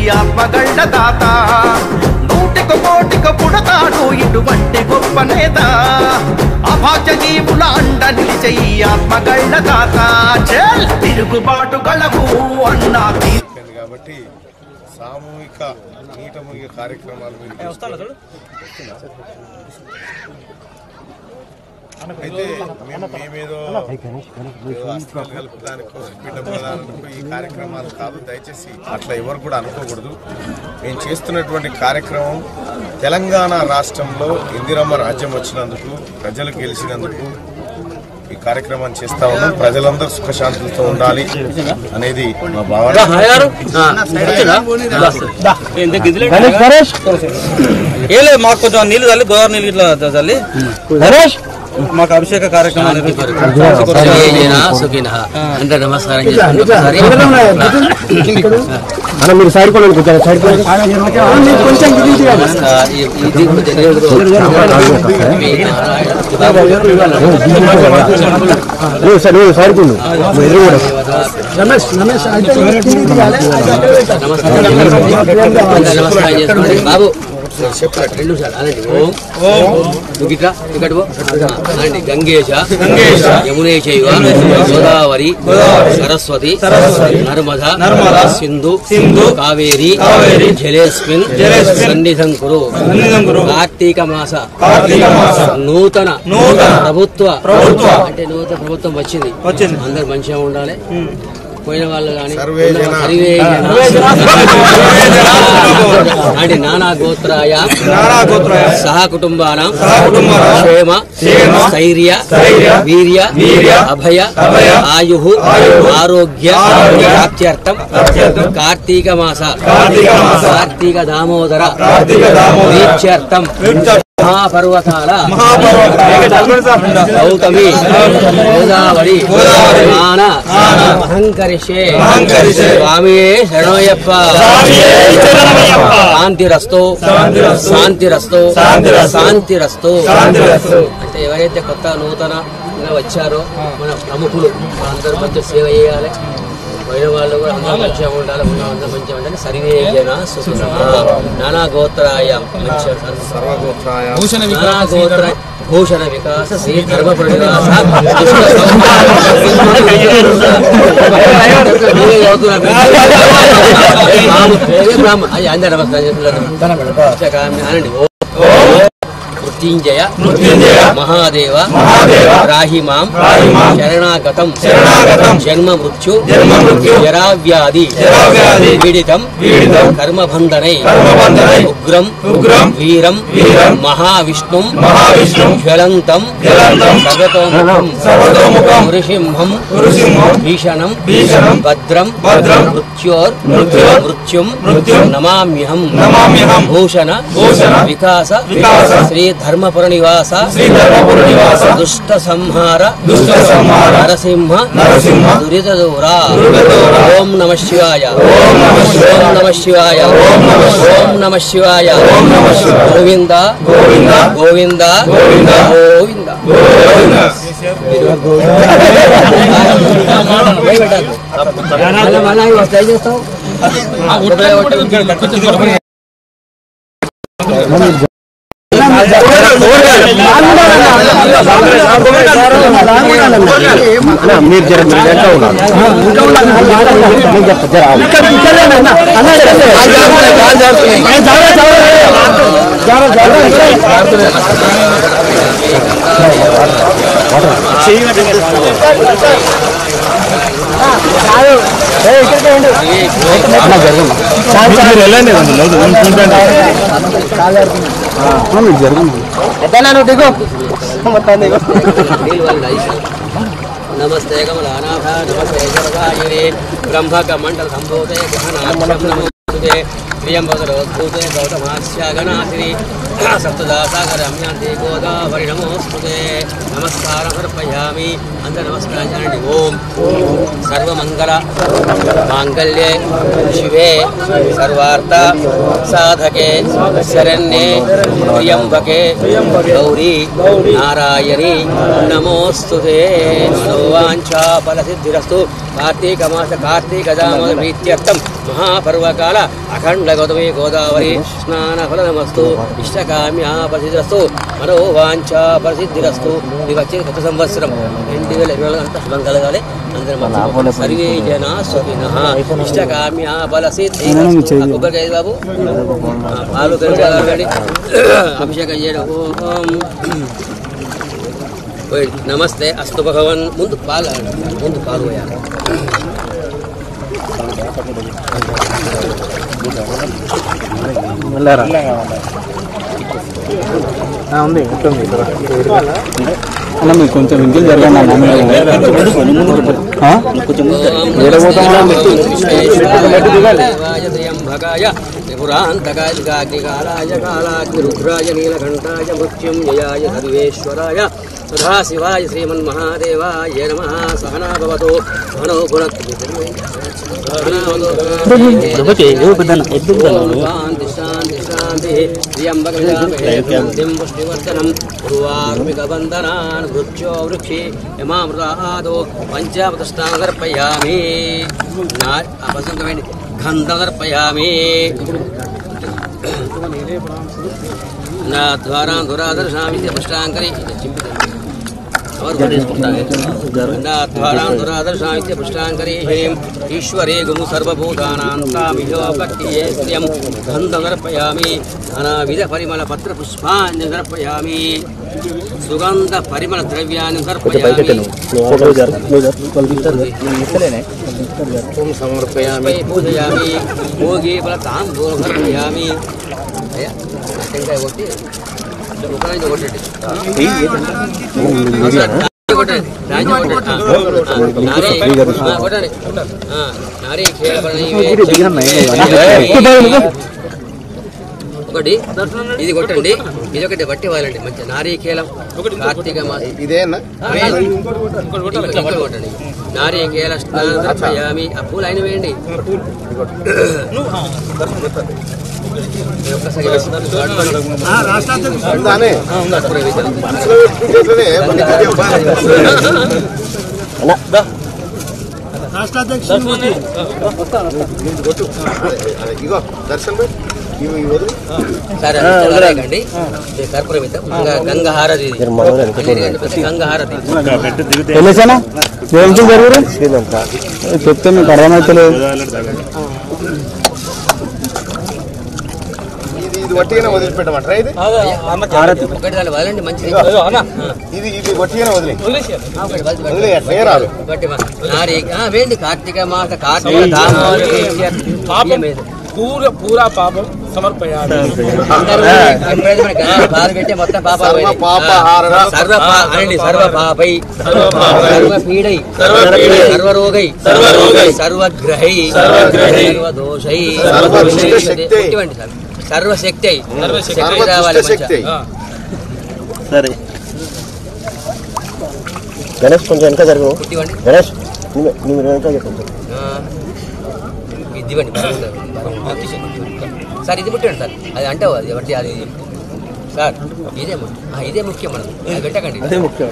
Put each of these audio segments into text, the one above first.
ఆత్మగళ్ళ దాత నూటికి కోటికి పుడతాడు ఇటువంటి గొప్ప నేత అభాగ్య జీవుల అండ నిలిచే ఈ ఆత్మగళ్ళ దాత చెల్ తిరుగుబాటు గళము అన్నా తీ- అయిపోయింది కాబట్టి సామూహిక నీట మునిగే కార్యక్రమాలు మీరు అయితే మేము మేమేదో ఏదో అస్త్రాలు కలుపుదానికో పీఠ ప్రదానికో ఈ కార్యక్రమాలు కాదు దయచేసి అట్లా ఎవరు కూడా అనుకోకూడదు మేము చేస్తున్నటువంటి కార్యక్రమం తెలంగాణ రాష్ట్రంలో ఇందిరమ్మ రాజ్యం వచ్చినందుకు ప్రజలు గెలిచినందుకు ఈ కార్యక్రమాన్ని చేస్తా ఉన్నాం ప్రజలందరూ సుఖశాంతులతో ఉండాలి అనేది మా భావన ఏం లేదు మాకు కొంచెం నీళ్ళు చల్లి గోదావరి నీళ్ళు ఇట్లా చల్లి మాకు అభిషేక కార్యక్రమాలు జయజన సుఖినః అంటే నమస్కారం చేసుకోండి ఒకసారి నమస్కారం. ఈ- ఇది కొంచెం మీ నారాయణ. నమస్కారం చేసుకోండి బాబు రెండు నిమిషాలు అనండి ఓం నువ్వు ఇట్లా ఇక్కడ పో. అనండి గంగేశ గంగేశ యమునే చైవ గోదావరి సరస్వతి సరస్వతి నర్మద నర్మద సింధు సింధు కావేరి కావేరి జలేస్మిన్ జలేస్మిన్ సన్నిధం కురు కార్తీక మాస కార్తీక మాస నూతన నూతన ప్రభుత్వ ప్రభుత్వ అంటే నూతన ప్రభుత్వం వచ్చింది వచ్చింది. అందరు మంచిగా ఉండాలి పోయిన వాళ్ళు కానీ సర్వే జన. సర్వే అంటే నానా గోత్రాయ నానా గోత్రాయ సహ కుటుంబానం కుటుంబానాం క్షేమ క్షేమ స్థైర్య స్థైర్య వీర్య వీర్య అభయ అభయ ఆయు ఆయుః ఆరోగ్య ఆరోగ్య ప్రాప్త్యర్థం ప్రాప్త్యర్థం కార్తీక మాస కార్తీక మాస కార్తీక దామోదర కార్తీక దామోదర వీక్షర్థం మహాపర్వతాల గౌతమి గోదావరి గోదావరి మాన అహంకరిషే అహంకరిషే స్వామియే శరణయ్యప్ప స్వామియే శరణమయ్యప్ప. శాంతిరస్తు శాంతిరస్తు. శాంతిరస్తు శాంతిరస్తు. శాంతిరస్తు శాంతిరస్తు. అంటే ఎవరైతే కొత్త నూతన వచ్చారో మన ప్రముఖులు అందరూ మంచిగా సేవ చేయాలి పోయిన వాళ్ళు కూడా అందరూ మంచిగా ఉండాలి ఉన్న అందరూ మంచిగా ఉండాలి సర్వే జన సుఖినః. నానా గోత్రాయ మంచిగా సర్వగోత్రాయ నానా గోత్ర భూషణ వికాస శ్రీ ధర్మ ప్రణివాస అందరూ నమస్కారం చేస్తున్నారు అనండి ఓ మృత్యుంజయ మృత్యుంజయ మహాదేవ మహాదేవ రాహిమాం రాహిమాం శరణాగతం శరణాగతం జన్మ మృత్యు జన్మ మృత్యు జరావ్యాధి జరావ్యాధి పీడితం పీడితం కర్మబంధనై కర్మబంధనై ఉగ్రం ఉగ్రం వీరం వీరం మహావిష్ణుం మహావిష్ణుం జ్వలంతం జ్వలంతం సర్వతోముఖం సర్వతోముఖం నృసింహం నృసింహం భీషణం భీషణం భద్రం భద్రం మృత్యోర్ మృత్యోర్ మృత్యుం మృత్యుం నమామ్యహం నమామ్యహం భూషణ భూషణ వికాస వికాస శ్రీ ధర్మపుర నివాస శ్రీ ధర్మపుర నివాస దుష్ట సంహార దుష్ట సంహార నరసింహ నరసింహ దురిత దూరా దురిత దూరా ఓం నమ శివాయ ఓం నమః శివాయ. ఓం నమ శివాయ ఓం నమః శివాయ. ఓం నమ శివాయ ఓం నమః శివాయ. గోవింద గోవింద గోవింద గోవింద గోవింద గోవింద మళ్ళా మళ్ళా ఇవి ట్రై చేస్తావు మీరు జర మీరు ఎట్లా ఉన్నారు నేను చెప్తా జర మీరు వెళ్ళండి మీరు జరగండి దిగు మొత్తం దిగు నమస్తే కమలానాథ నమస్తే జలవాయురే బ్రహ్మక మండల సంభూతే గహనాక్షం నమోస్తుతే త్రియంబకరోద్భూతే గౌతమాస్యాగనాశిని సప్తదాసాగరమ్యాంతి గోదావరి నమోస్తుతే నమస్కారం సమర్పయామి అంత నమస్కారం చేయండి ఓం సర్వమంగళ మాంగళ్యే శివే సర్వార్థ సాధకే శరణ్యే త్రియంబకే గౌరీ నారాయణి నమోస్తుతే మనోవాంఛా ఫలసిద్ధిరస్తు కార్తీక మాస కార్తీక దామోద ప్రీత్యర్థం మహాపర్వకాల అఖండ గౌతమి గోదావరి స్నాన ఫలనమస్తు ఇష్టకామ్యా ప్రసిద్ధిరస్తు మనోవాంఛా ప్రసిద్ధిరస్తు ఇది వచ్చే కొత్త సంవత్సరం రెండు వేల ఇరవై అంతా శుభం కలగాలి అందరూ మంచిగా సర్వే జనా సుఖిన ఇష్టకామ్యా బల సిద్ధి కొబ్బరికాయ బాబు ఆ, పాలు కలగాలి అభిషేకం చేయడం ఓం ఓయ్, నమస్తే అస్తు భగవన్ ముందు పాలు ముందు పాలు పోయాలి వెళ్ళారా ఆ, ఉంది ఉంటుంది అన్న మీకు కొంచెం ఇంటికి జరగండి అన్న ఆ? ఏడ పోతామా? త్రియంభకాయ త్రిపురాంతకాయ కాలాగ్నిరుద్రాయ నీలకంఠాయ మృత్యుంజయాయ సర్వేశ్వరాయ సదాశివాయ శ్రీమన్మహాదేవాయ నమ సహనా భవతు సహనో శాంతి శాంతి శాంతి త్రియంబకం పుష్టివర్ధనం పూర్వార్మిక బంధనాన్ వృక్షో వృక్షి యమామృతాదో పంచామృతస్థానం దర్పయామి నా వసంతమైన గంధం దర్పయామి నా ద్వారా దురాదర్శామి పుష్టాంకరి నా ద్వారా దురాదర్శామి పుష్టాంకరి హేం ఈశ్వరే గుము సర్వభూతానాం తామిహో భక్తియే శ్రియం గంధం దర్పయామి నానావిధ పరిమళ పత్ర పుష్పాన్ని దర్పయామి సుగంధ పరిమళ ద్రవ్యాన్ని దర్పయామి సమర్పయామి పూజయామి భోగి ఫలతాంబూలం సమర్పయామి అయ్యా టెంకాయ కొట్టి ఉపనయన కొట్టండి కొట్టండి రాజ్యం కొట్టండి నారీ కొట్టండి నారీ ఒకటి ఇది కొట్టండి ఇది ఒకటి బట్టి వాళ్ళండి మంచి నారీకేలం కార్తీక మాసం ఇదేనా కొట్టండి నారీకేల స్నానయామి ఆ పూలు ఆయన వేయండి ఒక్కసారి ఉందానే కర్పూర వేద్దాం. మనసులో పెట్టుకుంటేనే కొట్టు అదే, అదే, ఇగో దర్శన్ భాయ్ ఇవి ఇవి వదిలి సరే వదిలేకండి ఇది కర్పూర వేద్దాం గంగా- గంగా హారతి ఇది పెద్ద గంగా హారతి వెళ్ళేసానా ఏం జరుగురు చెప్తే మీకు అర్థమవుతలేదు ఇది ఇది వట్టిగానే వదిలిపెట్టమంటారా ఇది ఒకటి దాన్ని వదలండి మంచిది ఇది ఇది వట్టిగానే వదిలి ఆ, ఒకటి వదిలి- వదిలే అట్లే రాదు ఒకటి మా- నారీ ఆ, వేయండి కార్తీక మాస కార్తీక దామోదర ప్రీత్యర్థం. పూర పూరా పాపం సమర్పయాలి అందరూ ఎప్పుడైతే మనకి గంగా పాలు పెట్టి మొత్తం పాపాలు సర్వ పోయినాయి. పాపహారణ ఆ, సర్వ పా- అనండి సర్వ పాపై సర్వ పీడై సర్వరోగై సర్వగ్రహై సర్వదోషై సర్వదుష్ట శక్తి. ఇటువంటి సార్ సర్వశక్తి అయి శక్తి సర్వ రావాలి దుష్ట శక్తి మంచిగా. సరే గణేష్ కొంచెం వెనక జరుగు ఇవ్వండి గణేష్ నువ్వు వెనక కొంచెం ఆ, ఇది ఇవ్వండి సార్ ఇది ముట్టండి సార్ అది అంటే అది బట్టి అది సార్ ఇదే ము- ఆ, ఇదే ముఖ్యం మనం అది పెట్టకండి అదే ముఖ్యం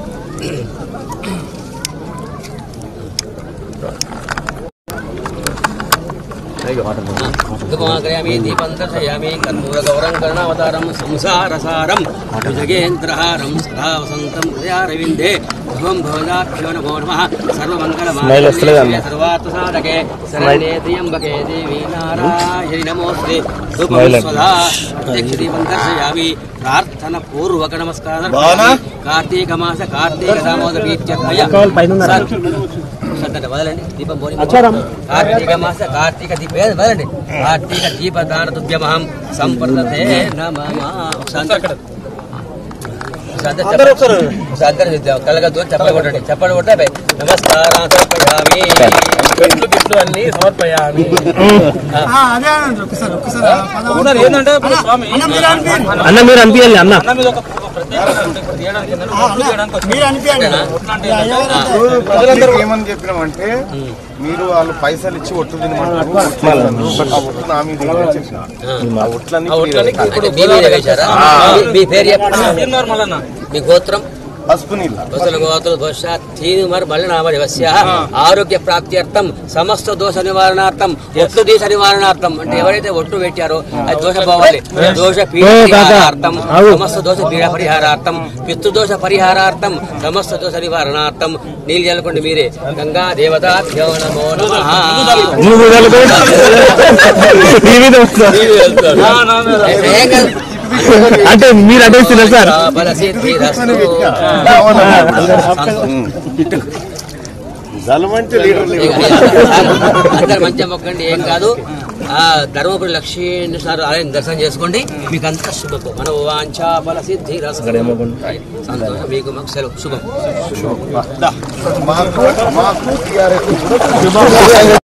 ధూమాగ్రయామి దీపం దర్శయామి కర్పూర గౌరం కరుణావతారం సంసారసారం భుజగేంద్రహారం సదా వసంతం హృదయారవిందే ధ్రువం భవదాభ్యో నమో నమః Smile వస్తలేదు అన్న. సర్వమంగళ సర్వార్థసాధకే శరణ్యే త్ర్యంబకే దేవి నారాయణి నమోస్తే Smile అన్న. స్వదా ప్రత్యక్ష దీపం దర్శయామి ప్రార్థన పూర్వక నమస్కారం కార్తీక మాస కార్తీక దామోదర ప్రీత్యర్థయ సార్, సద్దట వదలండి దీపం పోని కార్తీక మాస కార్తీక దీప ఏ, వదలండి కార్తీక దీప దాన తుభ్యమహం సంప్రదతే నమః ఒకసారి అందరూ ఒకసారి కలగద్దు చెప్పలు కొట్టండి చెప్పలు కొట్టే నమస్కారం సమర్పయామి పెట్లు గిట్లు అన్ని సమర్పయామి ఉన్నారు ఏంటంటే ఇప్పుడు స్వామి అన్న మీరు అనిపించాలి అన్న అన్న మీద ఒక ఒక ప్రత్యేకత ఉంది. ఇక్కడ తీయడానికి ఏంటంటే ఒట్లు తీయడానికి వచ్చింది. ఒట్లు అంటే ఏంటంటే, ప్రజలందరూ ఏమని చెప్పినామంటే మీరు వాళ్ళు పైసలు ఇచ్చి ఒట్లు తినమంటారు ఆ ఒట్లు నా మీద ఇవ్వని చెప్పిన ఆ ఒట్లన్నీ ఆ ఒట్లన్నీ అంటే మీ మీద వేశారా మీ- మీ పేరు చెప్పండి తీర్మానం మల్లన్న. మీ గోత్రం పసుపు నీళ్ళు దోషల గోత్ర దోష తీను మరి మళ్ళీ నామరి వస్య ఆరోగ్య ప్రాప్త్యర్థం సమస్త దోష నివారణార్థం ఒట్లు దోష నివారణార్థం అంటే ఎవరైతే ఒట్టు పెట్టారో అది దోష పోవాలి దోష పీడ పరిహారార్థం సమస్త దోష పీడ పరిహారార్థం పితృదోష పరిహారార్థం సమస్త దోష నివారణార్థం నీళ్ళు చల్లుకోండి మీరే గంగా దేవతాభ్యో నమో నమః నువ్వు మీ మీద వస్తా. ఆ, నా మీద. ఏం కాదు. అంటే మీరు అడ్డేస్తున్నారు సార్ బలసిద్ధిరస్తు. జలమంటే లీడర్లు అందరు మంచిగా మొక్కండి ఏం కాదు ఆ ధర్మపురి లక్ష్మీ సార్ ఆలయం దర్శనం చేసుకోండి మీకు అంత శుభం మన వాంఛా బల సిద్ధి సంతోషం మీకు మాకు సెలవు శుభం మాకు మాకు టీఆర్ఎస్